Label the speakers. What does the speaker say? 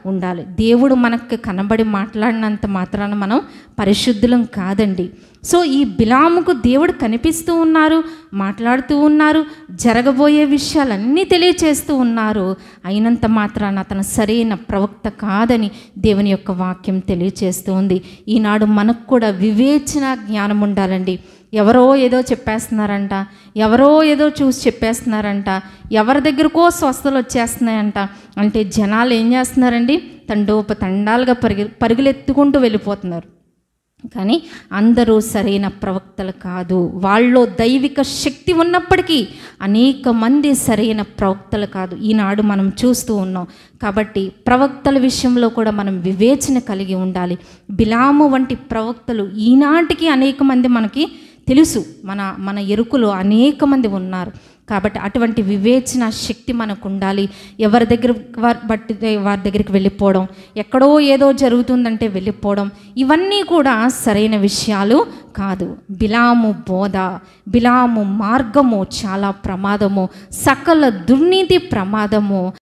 Speaker 1: ఉండాలి దేవుడు మనకు కనబడి మాట్లాడినంత మాత్రాన మనం పరిశుద్ధులం కాదండి సో ఈ బిలాముకు దేవుడు కనిపిస్తూ ఉన్నారు మాట్లాడుతూ ఉన్నారు జరగబోయే విషయాలన్నీ తెలియచేస్తూ ఉన్నారు అయినంత మాత్రాన అతను సరైన ప్రవక్త కాదని దేవుని యొక్క వాక్యం తెలియచేస్తూ ఉంది ఈనాడు మనకు కూడా వివేచన జ్ఞానం ఉండాలండి ఎవరో ఏదో చెప్పేస్తున్నారంట ఎవరో ఏదో చూసి చెప్పేస్తున్నారంట ఎవరి దగ్గరకో స్వస్థలు వచ్చేస్తున్నాయంట అంటే జనాలు ఏం చేస్తున్నారండి తండోప తండాలుగా పరిగె పరుగులెత్తుకుంటూ వెళ్ళిపోతున్నారు కానీ అందరూ సరైన ప్రవక్తలు కాదు వాళ్ళలో దైవిక శక్తి ఉన్నప్పటికీ అనేక మంది సరైన ప్రవక్తలు కాదు ఈనాడు మనం చూస్తూ ఉన్నాం కాబట్టి ప్రవక్తల విషయంలో కూడా మనం వివేచన కలిగి ఉండాలి బిలాము వంటి ప్రవక్తలు ఈనాటికి అనేక మంది మనకి తెలుసు మన మన ఎరుకులో అనేక మంది ఉన్నారు కాబట్టి అటువంటి వివేచన శక్తి మనకు ఉండాలి ఎవరి దగ్గర వారి బట్టి వారి దగ్గరికి వెళ్ళిపోవడం ఎక్కడో ఏదో జరుగుతుందంటే వెళ్ళిపోవడం ఇవన్నీ కూడా సరైన విషయాలు కాదు బిలాము బోధ బిలాము మార్గము చాలా ప్రమాదము సకల దుర్నీతి ప్రమాదము